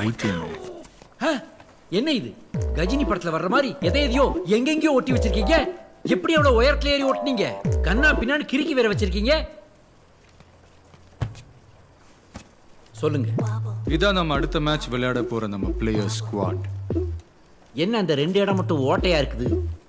பைத்தியமே ஆ, என்ன இது கஜினி படத்துல வர்ற மாதிரி எதை எதையோ எங்கெங்கயோ ஒட்டி வச்சிருக்கீங்க எப்படி அவ்வளவு உயரத்துல ஏறி ஒட்டினீங்க கண்ணா பின்னாடி கிறுக்கி வேற வச்சிருக்கீங்க சொல்லுங்க இதான் நம்ம அடுத்த மேட்ச் விளையாட போற நம்ம பிளேயர் ஸ்குவாட் என்ன அந்த ரெண்டு இடம் மட்டும் ஓட்டையா இருக்குது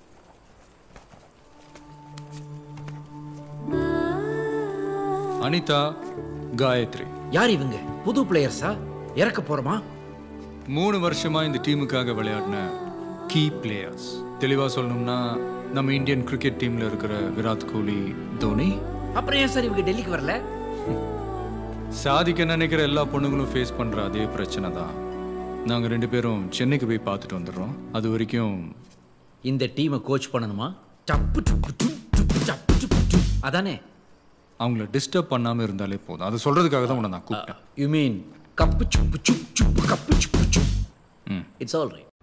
அனிதா காயத்ரி யார் இவங்க புது பிளேயர்ஸா இறக்க போறோமா மூணு வருஷமா இந்த டீமுக்காக விளையாடின கீ பிளேயர்ஸ் தெளிவா சொல்லணும்னா நம்ம இந்தியன் கிரிக்கெட் டீம்ல இருக்கிற விராட் கோலி தோனி அப்புறம் ஏன் சார் இவங்க டெல்லிக்கு வரல சாதிக்க நினைக்கிற எல்லா பொண்ணுங்களும் ஃபேஸ் பண்ற அதே பிரச்சனை தான் நாங்க ரெண்டு பேரும் சென்னைக்கு போய் பார்த்துட்டு வந்துடுறோம் அது வரைக்கும் இந்த டீமை கோச் பண்ணணுமா டப்பு டுப்பு டுப் டுப்பு டப்பு டுப்பு டுப். அதானே அவங்கள டிஸ்டர்ப் பண்ணாம இருந்தாலே போதும் அதை சொல்றதுக்காக தான் உன்னை நான் கூப்பிட்டேன் யூ மீன் கப்பு சுப்பு சுப் சுப்பு கப்பு சுப்பு சுப் ம். இட்ஸ் ஆல் ரைட்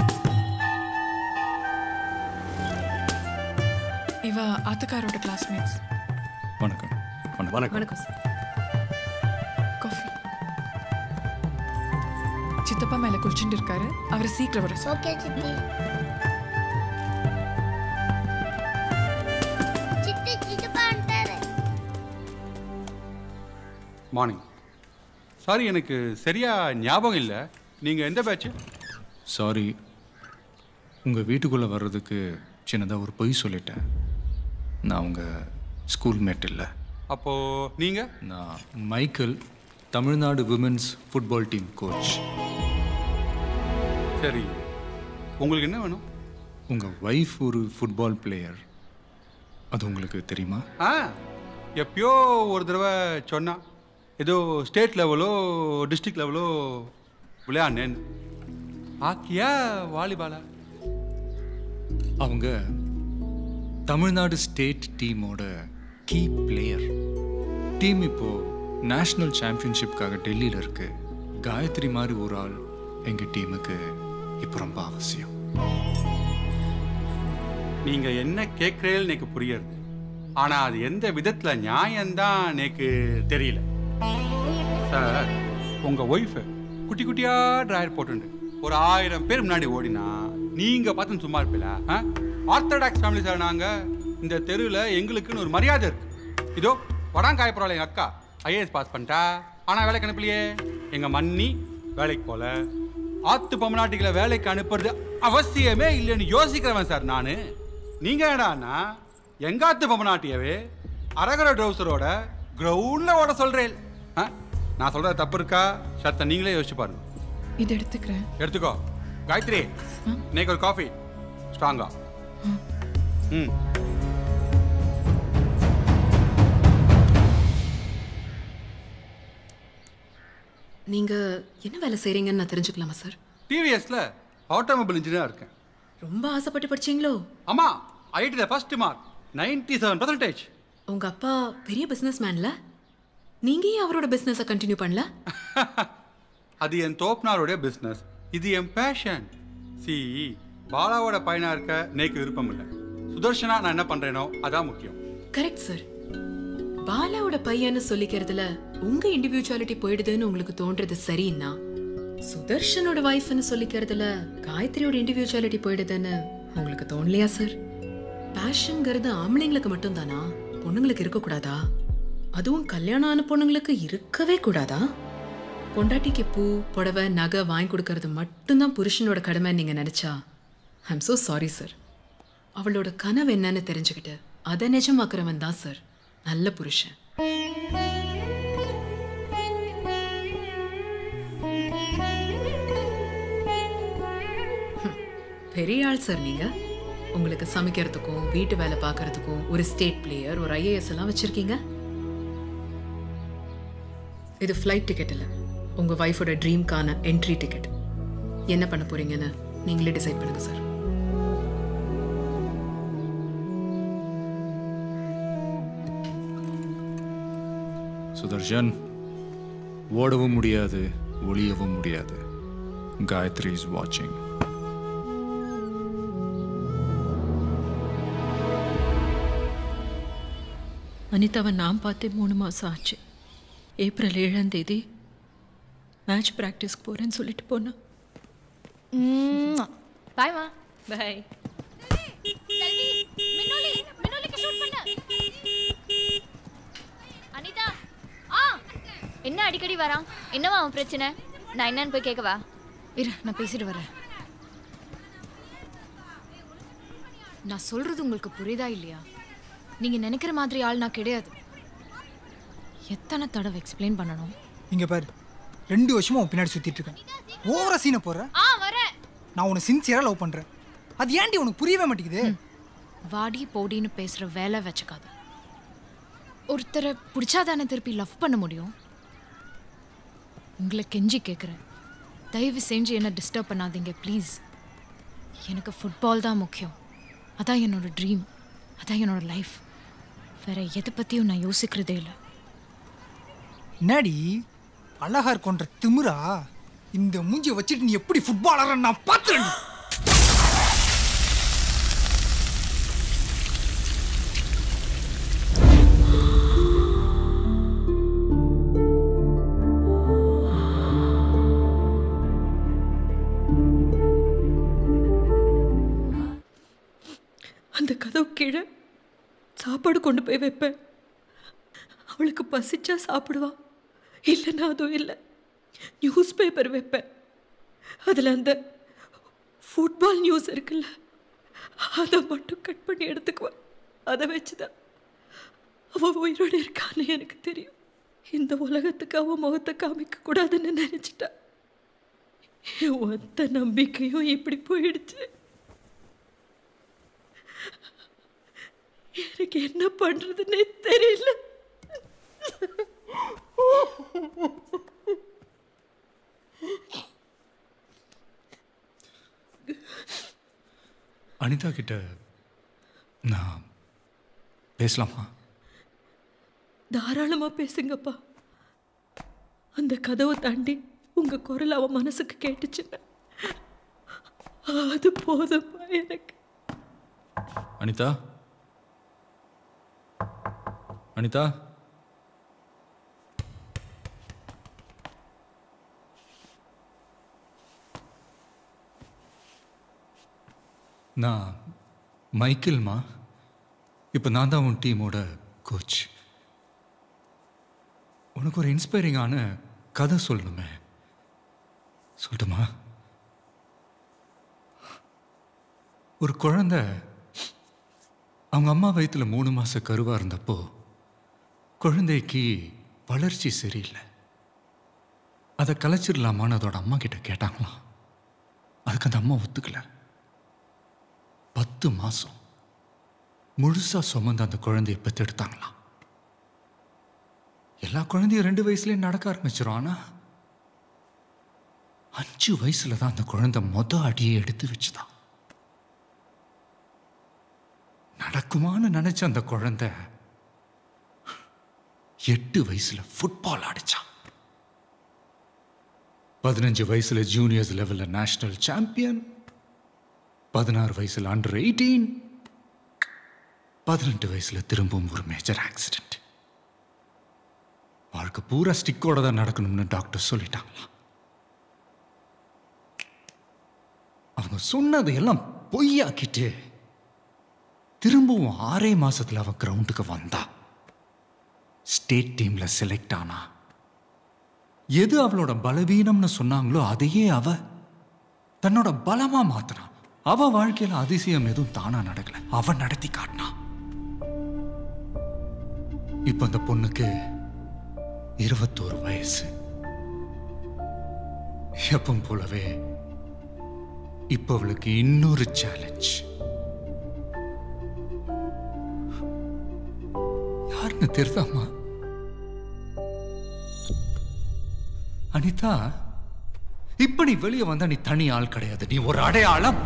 இவ ஆத்துக்காரோட கிளாஸ்மேட்ஸ் வணக்கம் வணக்கம் வணக்கம் சார் காஃபி சித்தப்பா மேல குளிச்சுட்டு இருக்காரு அவர் சீக்கிரம் வர ஓகே சித்தி சித்தி சித்தப்பா வந்துட்டாரு மார்னிங் சாரி எனக்கு சரியா ஞாபகம் இல்லை நீங்கள் எந்த பேட்ச் சாரி உங்க வீட்டுக்குள்ள வர்றதுக்கு சின்னதா ஒரு பொய் சொல்லிட்டேன் நான் உங்க ஸ்கூல் மேட் இல்லை அப்போது நீங்கள் நான் Michael Tamil Nadu women's football team coach சரி உங்களுக்கு என்ன வேணும் உங்க ஒய்ஃப் ஒரு ஃபுட்பால் பிளேயர் அது உங்களுக்கு தெரியுமா ஆ எப்பயோ ஒரு தடவை சொன்னா ஏதோ ஸ்டேட் லெவலோ டிஸ்ட்ரிக்ட் லெவலோ விளையாடினேன் ஹாக்கியா வாலிபாலா அவங்க தமிழ்நாடு ஸ்டேட் டீமோட கீ பிளேயர் டீம் இப்போ நேஷனல் சாம்பியன்ஷிப்காக டெல்லியில் இருக்கு காயத்ரி மாதிரி ஒரு ஆள் எங்கள் டீமுக்கு இப்போ ரொம்ப அவசியம் நீங்கள் என்ன கேட்குறேன்னு எனக்கு புரியுறது ஆனால் அது எந்த விதத்தில் நியாயம்தான் எனக்கு தெரியல சார் உங்கள் ஒய்ஃபு குட்டி குட்டியாக ட்ராயர் போட்டுண்டு ஒரு ஆயிரம் பேர் முன்னாடி ஓடினா நீங்கள் பார்த்து சும்மா இருப்பீங்களா ஆ ஆர்த்தடாக்ஸ் ஃபேமிலி சார் நாங்கள் இந்த தெருவில் எங்களுக்குன்னு ஒரு மரியாதை இருக்கு இதோ படம் காயப்பரவாயில்ல எங்கள் அக்கா ஐஏஎஸ் பாஸ் பண்ணிட்டா ஆனால் வேலைக்கு அனுப்பலையே எங்கள் மன்னி வேலைக்கு போகல ஆத்து பொம்மநாட்டிகளை வேலைக்கு அனுப்புறது அவசியமே இல்லைன்னு யோசிக்கிறவன் சார் நான் நீங்கள் என்னடான்னா எங்காத்து பொம்மநாட்டியவே அரகர ட்ரௌசரோட கிரவுண்டில் ஓட சொல்கிறேன் ஆ நான் சொல்கிறது தப்பு இருக்கா சத்த நீங்களே யோசிச்சு பாருங்க இது எடுத்துக்கிறேன் எடுத்துக்கோ காயத்ரி இன்னைக்கு ஒரு காஃபி ஸ்ட்ராங்கா ம் நீங்க என்ன வேலை செய்றீங்கன்னு நான் தெரிஞ்சுக்கலாமா சார் டிவிஎஸ்ல ஆட்டோமொபைல் இன்ஜினியராக இருக்கேன் ரொம்ப ஆசைப்பட்டு படிச்சீங்களோ அம்மா ஐடியில் first mark ninety seven percentage உங்க அப்பா பெரிய பிசினஸ் மேன்ல நீங்க ஏன் அவரோட பிசினஸை கண்டினியூ பண்ணல அது என் தோப்னாருடைய பிஸ்னஸ் இது என் பேஷன் சி பாலாவோட பையனா இருக்க நேக்கு விருப்பம் இல்லை சுதர்ஷனா நான் என்ன பண்றேனோ அதான் முக்கியம் கரெக்ட் சார் பாலாவோட பையன்னு சொல்லிக்கிறதுல உங்க இண்டிவிஜுவாலிட்டி போயிடுதுன்னு உங்களுக்கு தோன்றது சரின்னா சுதர்ஷனோட வைஃப்னு சொல்லிக்கிறதுல காயத்ரியோட இண்டிவிஜுவாலிட்டி போயிடுதுன்னு உங்களுக்கு தோணலையா சார் பேஷன்ங்கிறது ஆம்பளைங்களுக்கு மட்டும் தானா பொண்ணுங்களுக்கு இருக்கக்கூடாதா அதுவும் கல்யாணம் ஆன பொண்ணுங்களுக்கு இருக்கவே கூடாதா பொண்டாட்டிக்கு பூ புடவை நகை வாங்கி கொடுக்கறது மட்டும்தான் புருஷனோட கடமை நீங்க நினைச்சா ஐம் so சாரி சார் அவளோட கனவு என்னன்னு தெரிஞ்சுக்கிட்டு அதை நிஜமாக்குறவன் தான் சார் நல்ல புருஷன் ஹம், பெரிய ஆள் சார் நீங்க உங்களுக்கு சமைக்கிறதுக்கும் வீட்டு வேலை பார்க்கறதுக்கும் ஒரு ஸ்டேட் பிளேயர் ஒரு ஐஏஎஸ் எல்லாம் வச்சிருக்கீங்க இது ஃப்ளைட் டிக்கெட் இல்லை உங்க ஒய்ஃபோட ட்ரீம்க்கான என்ட்ரி டிக்கெட் என்ன பண்ண போறீங்கன்னு நீங்களே டிசைட் பண்ணுங்க சார் சுதர்ஷன் ஓடவும் முடியாது ஒளியவும் முடியாது காயத்ரி இஸ் வாட்சிங் அனிதாவை நான் பார்த்தே மூணு மாதம் ஆச்சு ஏப்ரல் ஏழாம் தேதி மேட்ச் ப்ராக்டிஸ்க்கு போகிறேன்னு சொல்லிட்டு போனா பாய்மா பை செல்வி மின்னொலி மின்னொலிக்கு ஷூட் பண்ணு அனிதா ஆ என்ன அடிக்கடி வரான் என்னவா அவன் பிரச்சனை நான் என்னன்னு போய் கேட்கவா இரு நான் பேசிட்டு வரேன் நான் சொல்றது உங்களுக்கு புரியுதா இல்லையா நீங்க நினைக்கிற மாதிரி ஆள் நான் கிடையாது எத்தனை தடவை எக்ஸ்பிளைன் பண்ணணும் இங்க பாரு ரெண்டு வருஷமா உன் பின்னாடி சுத்திட்டு இருக்கேன் ஓவரா சீனை போடுற ஆ வரேன் நான் உன்னை சின்சியரா லவ் பண்றேன் அது ஏன்டி உனக்கு புரியவே மாட்டேங்குது வாடி போடின்னு பேசுற வேலை வச்சுக்காத ஒருத்தரை பிடிச்சாதானே திருப்பி லவ் பண்ண முடியும் உங்களை கெஞ்சி கேட்குறேன் தயவு செஞ்சு என்ன டிஸ்டர்ப் பண்ணாதீங்க ப்ளீஸ் எனக்கு ஃபுட்பால் தான் முக்கியம் அதான் என்னோட ட்ரீம் அதான் என்னோட லைஃப் வேற எதை பற்றியும் நான் யோசிக்கிறதே இல்லை என்னடி அழகா இருக்கோன்ற திமிரா இந்த மூஞ்சியை வச்சுட்டு நீ எப்படி ஃபுட்பாலர் நான் பார்த்துறேன் அந்த கதவு கீழே சாப்பாடு கொண்டு போய் வைப்பேன் அவளுக்கு பசிச்சா சாப்பிடுவா இல்லைன்னா அதுவும் இல்லை நியூஸ் பேப்பர் வைப்பேன் அதில் அந்த ஃபுட்பால் நியூஸ் இருக்குல்ல அதை மட்டும் கட் பண்ணி எடுத்துக்குவேன் அதை வச்சு தான் அவள் உயிரோடு இருக்கான்னு எனக்கு தெரியும் இந்த உலகத்துக்கு அவன் முகத்தை காமிக்க கூடாதுன்னு நினச்சிட்டா என் ஒத்த நம்பிக்கையும் இப்படி போயிடுச்சு எனக்கு என்ன பண்றதுன்னே தெரியல அனிதா கிட்ட நான் பேசலாமா தாராளமா பேசுங்கப்பா அந்த கதவை தாண்டி உங்க குரல் அவ மனசுக்கு கேட்டுச்சுன்னா அது போதும்ப்பா எனக்கு அனிதா அனிதா நான் மைக்கேல்மா இப்போ நான் தான் உன் டீமோட கோச் உனக்கு ஒரு இன்ஸ்பைரிங்கான கதை சொல்லணுமே சொல்லட்டுமா ஒரு குழந்தை அவங்க அம்மா வயித்துல மூணு மாச கருவா இருந்தப்போ குழந்தைக்கு வளர்ச்சி சரியில்லை அதை கலைச்சிடலாமான்னு அதோட அம்மா கிட்ட கேட்டாங்களாம் அதுக்கு அந்த அம்மா ஒத்துக்கல பத்து மாசம் முழுசா சுமந்து அந்த குழந்தைய பெத்தெடுத்தாங்களாம் எல்லா குழந்தையும் ரெண்டு வயசுலயே நடக்க ஆரம்பிச்சிடும் ஆனா அஞ்சு வயசுல தான் அந்த குழந்தை மொத அடியை எடுத்து வச்சுதான் நடக்குமான்னு நினைச்ச அந்த குழந்தை எட்டு வயசுல ஃபுட்பால் ஆடிச்சான் பதினஞ்சு வயசுல ஜூனியர்ஸ் லெவல்ல நேஷனல் சாம்பியன் பதினாறு வயசுல அண்டர் எயிட்டீன் பதினெட்டு வயசுல திரும்பவும் ஒரு மேஜர் ஆக்சிடென்ட் வாழ்க்கை பூரா ஸ்டிக்கோட தான் நடக்கணும்னு டாக்டர் சொல்லிட்டாங்களாம் அவங்க சொன்னதை எல்லாம் பொய்யாக்கிட்டு திரும்பவும் ஆறே மாசத்துல அவ கிரவுண்டுக்கு வந்தா ஸ்டேட் டீம்ல செலக்ட் ஆனா எது அவளோட பலவீனம்னு சொன்னாங்களோ அதையே அவ தன்னோட பலமா மாத்தினா அவ வாழ்க்கையில அதிசயம் எதுவும் தானா நடக்கல அவ நடத்தி காட்டினா இப்ப அந்த பொண்ணுக்கு இருபத்தோரு வயசு எப்பவும் போலவே இப்ப அவளுக்கு இன்னொரு சேலஞ்ச் யாருன்னு தெரிதாமா அனிதா இப்ப நீ வெளியே வந்தா நீ தனி ஆள் கிடையாது நீ ஒரு அடையாளம்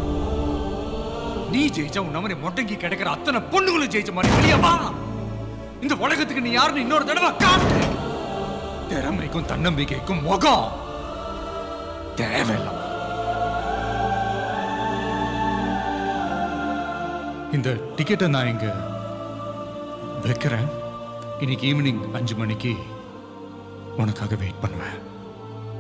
நீ ஜெயிச்சா உன் அவனை மொட்டைக்கு கிடைக்கிற அத்தனை பொண்ணுங்களும் ஜெயிச்ச மாதிரி வெளியே வா இந்த உலகத்துக்கு நீ யாருன்னு இன்னொரு தடவை காட்டு திறமைக்கும் தன்னம்பிக்கைக்கும் முகம் தேவையில்லை இந்த டிக்கெட்டை நான் இங்க வைக்கிறேன் இன்னைக்கு ஈவினிங் அஞ்சு மணிக்கு உனக்காக வெயிட் பண்ணுவேன்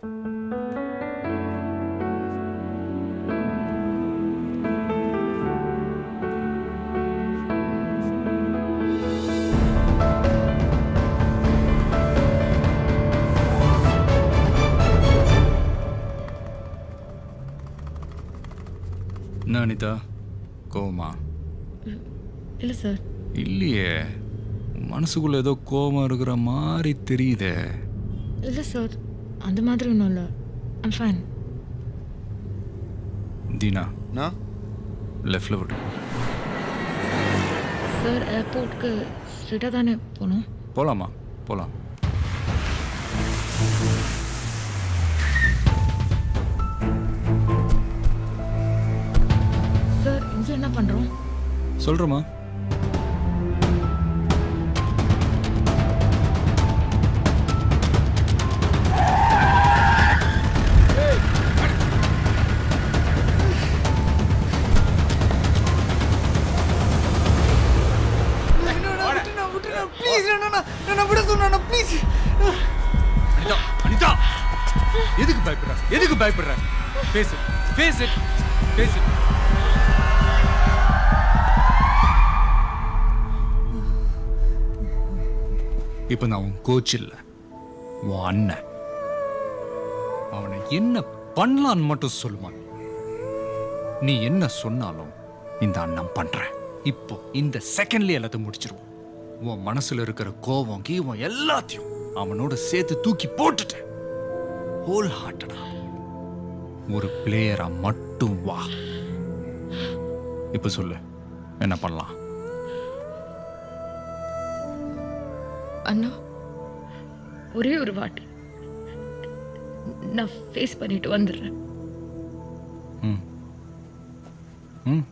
என்ன அனிதா கோவமா இல்லை சார் இல்லையே உன் மனசுக்குள்ள ஏதோ கோவம் இருக்கிற மாதிரி தெரியுதே இல்லை சார் அந்த மாதிரி ஒன்றும் இல்லை ஐம் ஃபைன் தீனா நான் லெஃப்டில் விடு சார் ஏர்போர்ட்க்கு ஸ்ட்ரிட்டாக தானே போகணும் போலாமா போலாம் சார் இங்கே என்ன பண்ணுறோம் சொல்கிறேம்மா ப்ளீஸ் நான் விட சொன்னா ப்ளீஸ் அனிதா அனிதா எதுக்கு பயப்படுற எதுக்கு பயப்படுற பேசு பேசு பேசு இப்போ நான் உன் கோச் இல்லை உன் அண்ணன் அவனை என்ன பண்ணலான்னு மட்டும் சொல்லுவான் நீ என்ன சொன்னாலும் இந்த அண்ணன் பண்றேன் இப்போ இந்த செகண்ட்லயே எல்லாத்தையும் முடிச்சிருவோம் உன் மனசுல இருக்கிற கோபம் கீவம் எல்லாத்தையும் அவனோட சேர்த்து தூக்கி போட்டுட்டேன் ஹோல் ஹார்ட்டடா ஒரு பிளேயரா மட்டும் வா இப்ப சொல்லு என்ன பண்ணலாம் அண்ணா ஒரே ஒரு வாட்டி நான் ஃபேஸ் பண்ணிட்டு வந்துடுறேன் ம் ம்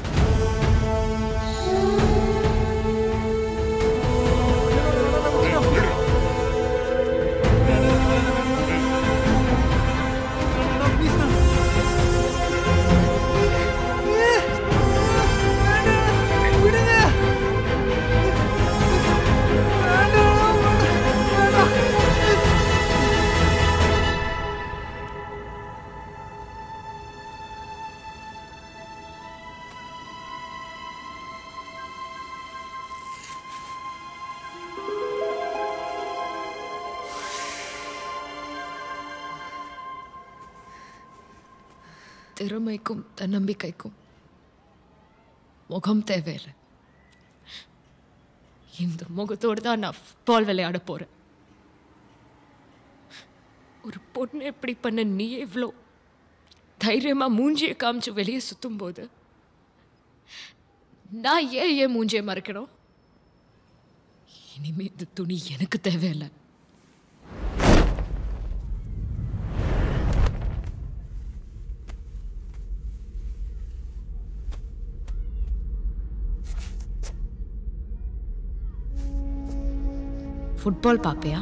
திறமைக்கும் தன்னம்பிக்கைக்கும் முகம் தேவையில்லை இந்த முகத்தோடு தான் நான் ஃபுட்பால் விளையாட போறேன் ஒரு பொண்ணு எப்படி பண்ண நீ எவ்வளோ தைரியமா மூஞ்சியை காமிச்சு வெளியே சுத்தும் போது நான் ஏன் ஏன் மூஞ்சியை மறைக்கணும் இனிமே இந்த துணி எனக்கு தேவையில்லை ஃபுட்பால் பார்ப்பியா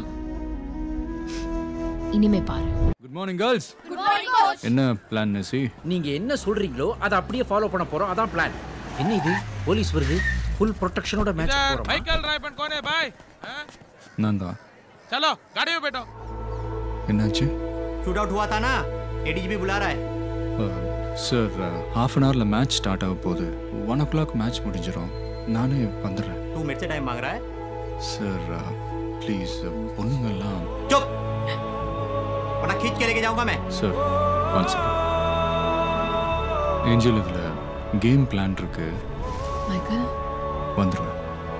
இனிமே பாரு குட் மார்னிங் கேர்ள்ஸ் என்ன பிளான் நசி நீங்க என்ன சொல்றீங்களோ அதை அப்படியே ஃபாலோ பண்ண போறோம் அதான் பிளான் என்ன இது போலீஸ் வருது ஃபுல் ப்ரொடெக்ஷனோட மேட்ச் போறோம் बाइकल ड्राइवर कौन है भाई हाँ? நான் தான் चलो गाड़ी में बैठो என்னாச்சு शूट आउट हुआ था ना एडीजीपी बुला रहा है சார் ஹாஃப் அன் ஹவரில் மேட்ச் ஸ்டார்ட் ஆக போகுது ஒன் ஓ கிளாக் மேட்ச் முடிஞ்சிடும் நானே வந்துடுறேன் तू मेरे से टाइम मांग रहा है சார் ப்ளீஸ் பொண்ணுங்கெல்லாம் चुप वरना खींच के लेके जाऊंगा मैं சார் ஒன் செகண்ட் ஏஞ்சல் இதில் கேம் பிளான் இருக்கு மைக்கேல் வந்துடுவேன்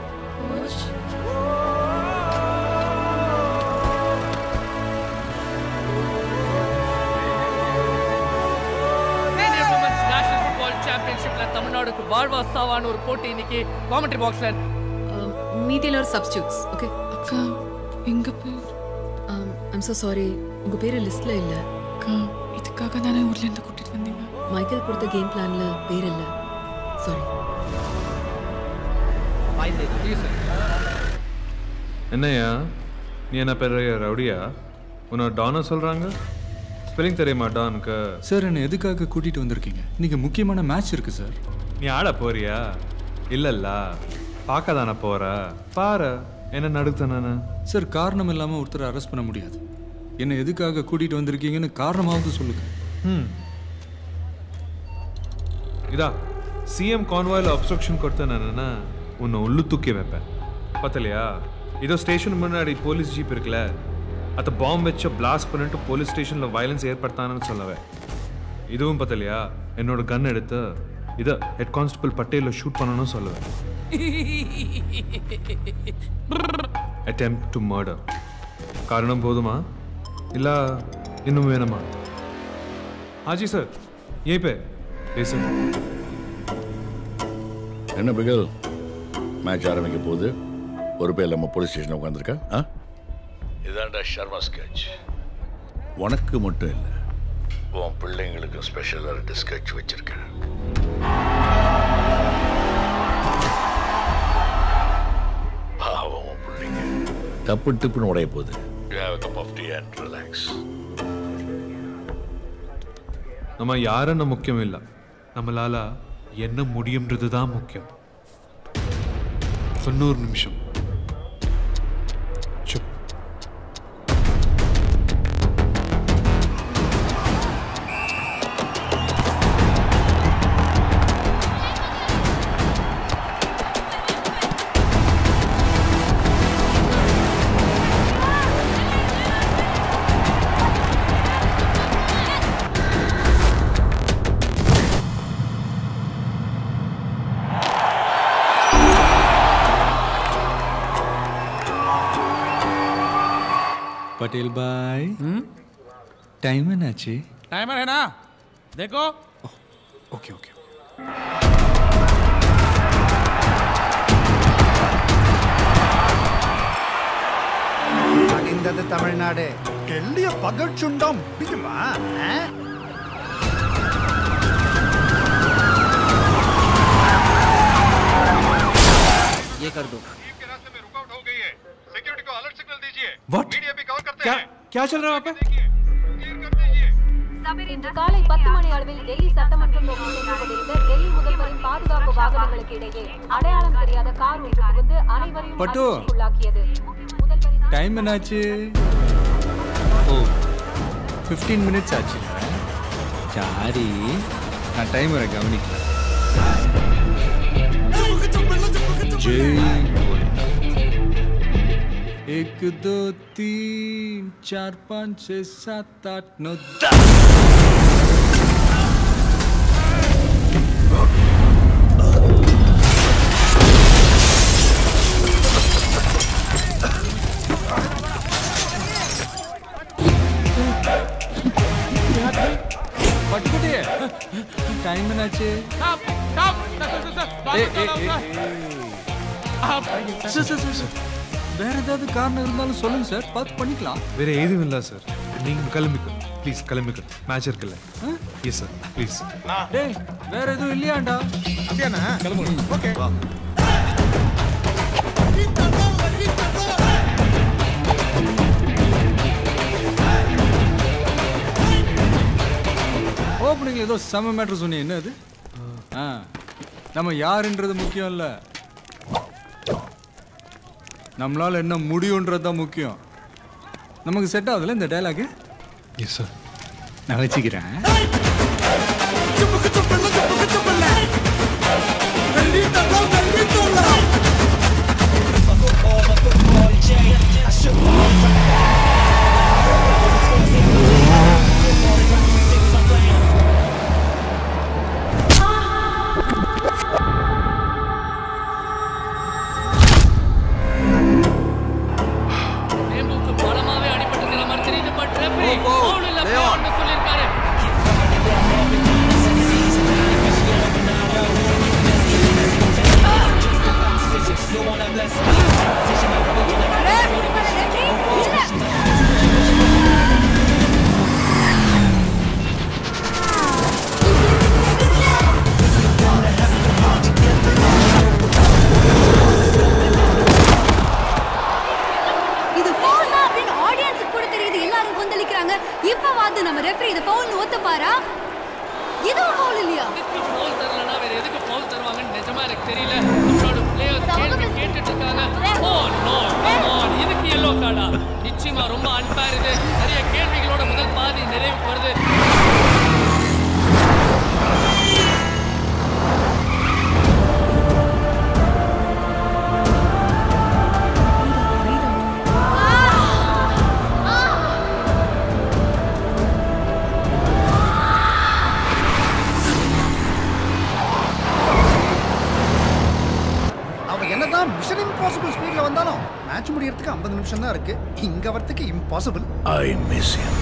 சீனியர் விமன்ஸ் நேஷனல் ஃபுட்பால் சாம்பியன்ஷிப்ல தமிழ்நாடுக்கு வாழ்வா சாவான ஒரு போட்டி இன்னைக்கு காமெண்ட்ரி பாக்ஸ்ல மீதியில் ஒரு சப்ஸ்டியூட்ஸ் ஓகே அக்கா எங்க பேர் ஐம் so சாரி உங்க பேர் லிஸ்ட்ல இல்ல அக்கா இதுக்காக தானே ஊர்ல இருந்து கூட்டிட்டு வந்தீங்க மைக்கேல் கொடுத்த கேம் பிளான்ல பேர் இல்ல சாரி என்னய்யா நீ என்ன பெரிய ரவுடியா உன்னை டானா சொல்கிறாங்க ஸ்பெல்லிங் தெரியுமா டானுக்கு சார் என்னை எதுக்காக கூட்டிகிட்டு வந்திருக்கீங்க இன்னைக்கு முக்கியமான மேட்ச் இருக்கு சார் நீ ஆட போறியா இல்லைல்ல பார்க்க தானே போற பாரு என்ன நடுத்த நான் சார் காரணம் இல்லாமல் ஒருத்தரை அரெஸ்ட் பண்ண முடியாது என்னை எதுக்காக கூட்டிட்டு வந்திருக்கீங்கன்னு காரணமாவது சொல்லுங்க ಹ್ಮ್ ಇದಾ ಸಿ ಎಂ ಕಾನ್ವಾಯ್ல அப்ஸ்ட்ரக்ஷன் கொடுத்த நானா உன்னை உள்ளு தூக்கி வைப்பேன் பத்தலையா இதோ ஸ்டேஷன் முன்னாடி போலீஸ் ஜீப் இருக்குல்ல அதை பாம்பு வச்சு பிளாஸ்ட் பண்ணிட்டு போலீஸ் ஸ்டேஷனில் வயலன்ஸ் ஏற்படுத்தானு சொல்லவேன் இதுவும் பத்தலையா என்னோட கன் எடுத்து இதை ஹெட் கான்ஸ்டபிள் பட்டேலில் ஷூட் பண்ணணும்னு சொல்லுவேன் attempt டு மர்டர் காரணம் போதுமா இல்லை இன்னும் வேணுமா ஆஜி சார் ஏன் பே பேசுங்க என்ன பிகல் மேட்ச் ஆரம்பிக்க போகுது ஒரு பேர் நம்ம போலீஸ் ஸ்டேஷன் உட்காந்துருக்கா ஆ இதாண்டா ஷர்மா ஸ்கெட்ச் உனக்கு மட்டும் இல்லை உன் பிள்ளைங்களுக்கு ஸ்பெஷலாக ரெண்டு ஸ்கெட்ச் வச்சிருக்கேன் பாவம் உன் பிள்ளைங்க தப்பு டிப்புன்னு உடைய போகுது you have cup of tea and relax நம்ம யாருன்னு முக்கியம் இல்லை நம்மளால என்ன முடியும்ன்றது தான் முக்கியம் தொண்ணூறு நிமிஷம் சுப் पटेल भाई टाइम है नाची टाइमर है ना देखो ओके ओके அணிந்தது தமிழ்நாடு டெல்லிய பகச்சுண்டம் பிடிக்குமா ஆ? ये कर दो व्हाट क्या क्या चल रहा है वहाँ पे இன்று காலை பத்து மணி அளவில் டெல்லி சட்டமன்ற தொகுதியில் நடைபெறுந்த டெல்லி முதல்வரின் பாதுகாப்பு வாகனங்களுக்கு இடையே அடையாளம் தெரியாத கார் ஒன்று புகுந்து அனைவரையும் பட்டு. அதிர்ச்சிக்குள்ளாக்கியது டைம் என்னாச்சு ஓ ஃபிஃப்டீன் மினிட்ஸ் ஆச்சு சாரி நான் டைம் வர கவனிக்கல ஜெய் एक दो तीन चार पाँच छः सात आठ नौ दस பட்டுக்குட்டி டைம் என்னாச்சு स्टॉप स्टॉप सर ஏய், ஏய், ஏய், சார், சார், சார், சார். வேற ஏதாவது காரணம் இருந்தாலும் சொல்லுங்க சார் பார்த்து பண்ணிக்கலாம் வேற எதுவும் இல்லை சார் நீங்கள் கிளம்பிக்கோ ப்ளீஸ் கிளம்பிக்கோ மேட்ச் இருக்குல்ல எஸ் சார் ப்ளீஸ் டேய் வேற எதுவும் இல்லையாண்டா அப்படியாண்ணா கிளம்புங்க ஓகே ஓப்பனிங்ல ஏதோ செம மேட்ரு சொன்னீங்க என்ன அது ஆ நம்ம யாருன்றது முக்கியம் இல்லை நம்மளால என்ன முடியுன்றது தான் முக்கியம் நமக்கு செட் ஆகுதுல்ல இந்த டைலாக் எஸ் சார் நான் வச்சுக்கிறேன் நேமுக்கு பலமாவே அடிபட்டதுல மாதிரி தெரியுது பட் ரெஃபரி ஃபவுல் இல்ல ஃபவுல்னு சொல்லிருக்காரு இது ஃபவுல் தான் அப்படின்னு ஆடியன்ஸுக்கு கூட தெரியுது எல்லாரும் கொந்தளிக்கிறாங்க இப்பவாது நம்ம ரெஃபரி இது ஃபவுல்னு ஒத்துப்பாரா இதுவும் ஃபவுல் இல்லையா இதுக்கு ஃபவுல் தரலனா வேற எதுக்கு ஃபவுல் தருவாங்கன்னு நிஜமா எனக்கு தெரியல நம்மளோட பிளேயர்ஸ் கேள்வி கேட்டுட்டு இருக்காங்க ஓ நோ கம் ஆன் இதுக்கு எல்லோ கார்டா நிச்சயமா ரொம்ப அன்பேர் இது நிறைய முடியறதுக்கு ஐம்பது நிமிஷம் தான் இருக்கு இங்க வரத்துக்கு impossible I miss you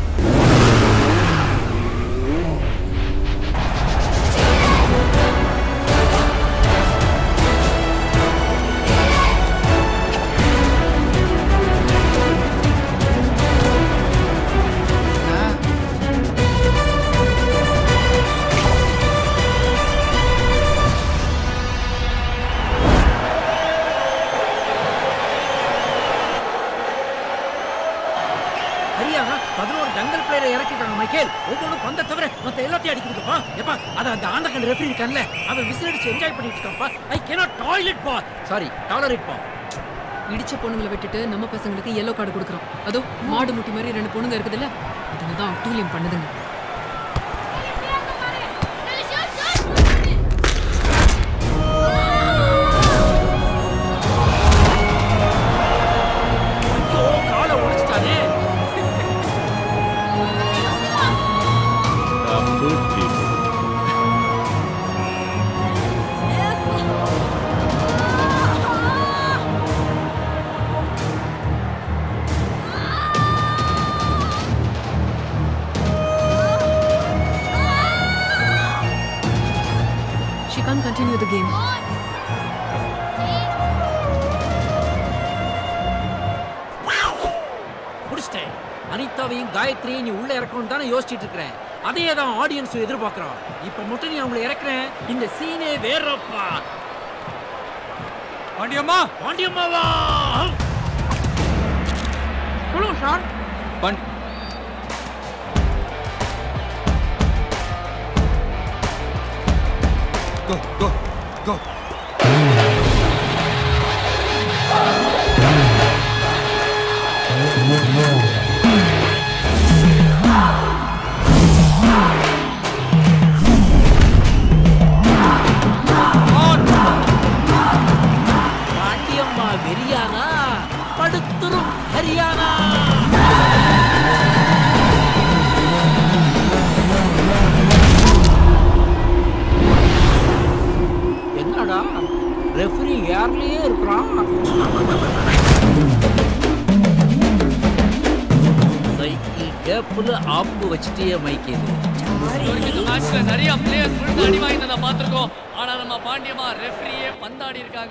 Haryana பதினோரு ஜங்கல் பிளேயரை இறக்கிட்டாங்க மைக்கேல் ஒவ்வொன்றும் பந்த தவிர மத்த எல்லாத்தையும் அடிக்குதுப்பா எப்பா அத அந்த ஆந்தகன் ரெஃபரி இருக்கான்ல அவன் விசில் அடிச்சு என்ஜாய் பண்ணிட்டு இருக்கான்ப்பா ஐ கேனாட் டாய்லெட் பா சாரி டாலரேட் பா இடிச்ச பொண்ணுங்களை விட்டுட்டு நம்ம பசங்களுக்கு எல்லோ கார்டு கொடுக்குறோம் அதோ மாடு முட்டி மாதிரி ரெண்டு பொண்ணுங்க இருக்குதுல்ல அதுங்க தான் அட்டூழியம் பண்ணுதுங்க காலை உடைச்சிட்டானே தப்பு team She can't continue the game. முடிச்சிட்டேன் அனிதாவையும் காயத்ரியும் நீ உள்ள இறக்கணும் தானே யோசிச்சுட்டு இருக்கிறேன் அதே தான் ஆடியன்ஸும் எதிர்பார்க்கறான் இப்ப மட்டும் நீ அவங்களை இறக்குறேன் இந்த சீனே வேறப்பா பாண்டியம்மா பாண்டியம்மாவா சொல்லுங்க sir Pandi go go go Pandiyamma வெறியானா படுத்துரும் ஹரியானா என்னடா ரெஃபரி ஏர்லயே இருக்கிறான் சைக்கிள் கேப்புல ஆப்பு வச்சுட்டே மைக்கேது இந்த மேட்ச்ல நிறைய பிளேயர்ஸ் விழுந்து அடி வாங்கினதை பார்த்திருக்கோம் ஆனா நம்ம பாண்டியமா ரெஃப்ரியே பந்தாடி இருக்காங்க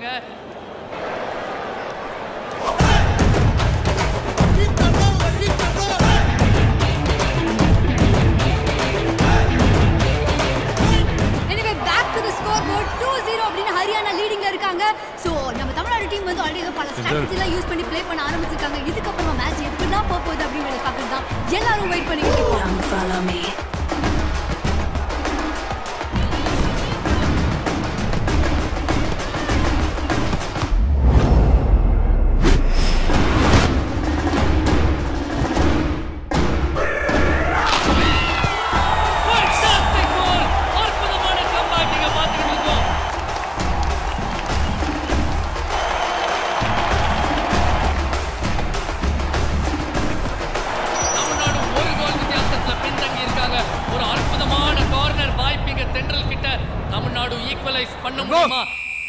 எனவே back to the score board 2-0 அப்படின்னு ஹரியானா லீடிங்ல இருக்காங்க சோ நம்ம தமிழ்நாடு டீம் வந்து ஆல்ரெடி ஏதோ பல ஸ்ட்ராட்டஜிலாம் யூஸ் பண்ணி ப்ளே பண்ண ஆரம்பிச்சிருக்காங்க இதுக்கப்புறமா மேட்ச் எப்படி தான் போக போகுது அப்படின்னு பார்க்கறது தான் எல்லாரும் வெயிட் பண்ணிக்கிட்டு இருக்கோம் ஃபாலோ மீ Fantastic goal! அற்புதமான comeback நீங்க பார்த்துக்கிட்டு இருக்கோம். தமிழ்நாடு ஒரு கோல் வித்தியாசத்துல பின்தங்கி இருக்காங்க ஒரு அற்புதமான கார்னர் வாய்ப்பு இங்க தென்றல் கிட்ட தமிழ்நாடு ஈக்குவலைஸ் பண்ண முடியுமா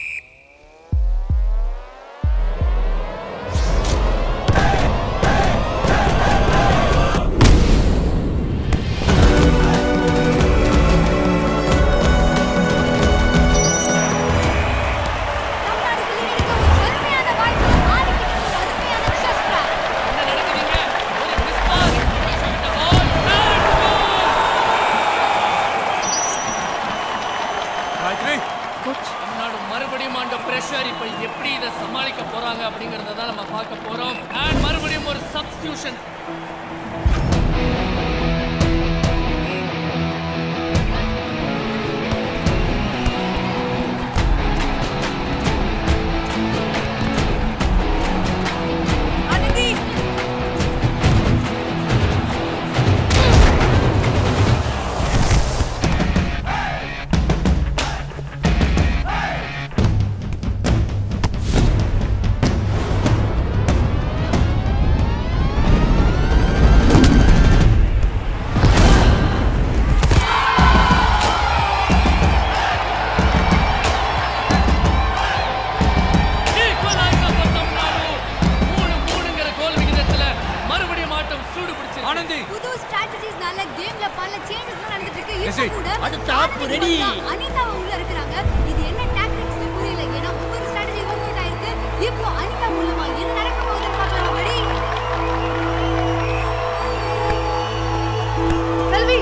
தமிழ்நாடு மறுபடியும் அந்த பிரஷர் இப்ப எப்படி இதை சமாளிக்க போறாங்க அப்படிங்கறத தான் நம்ம பார்க்க போறோம் அண்ட் மறுபடியும் ஒரு சப்ஸ்டியூஷன் ஆ ஆனந்தி புது ஸ்ட்ராட்டஜிஸ்னால கேம்ல பல சேஞ்சஸ் நடந்துட்டு இருக்கு Yes, இப்போ sir. கூட அது top ready. அனிதா உள்ள இருக்கிறாங்க இது என்ன டாக்டிக்ஸ்னு புரியல ஏன்னா ஒவ்வொரு ஸ்ட்ராட்டஜி ஒர்க் அவுட் ஆயிருக்கு இப்போ அனிதா மூலமா என்ன நடக்க போகுதுன்னு பார்க்கலாம் ரெடி செல்வி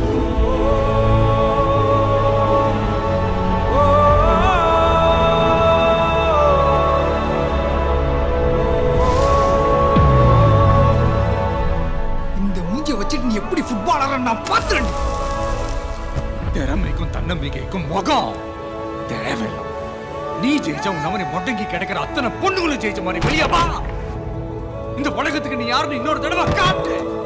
இந்த மூஞ்சியை வச்சுட்டு நீ எப்படி ஃபுட்பால் ஆடுற நான் பார்த்துறேன் திறமைக்கும் தன்னம்பிக்கைக்கும் முகம் தேவையில்லை நீ ஜெயிச்சா உன் அவனை முடங்கி கிடக்கிற அத்தனை பொண்ணுங்களும் ஜெயிச்ச மாதிரி வெளியே வா இந்த உலகத்துக்கு நீ யாருன்னு இன்னொரு தடவை காட்டு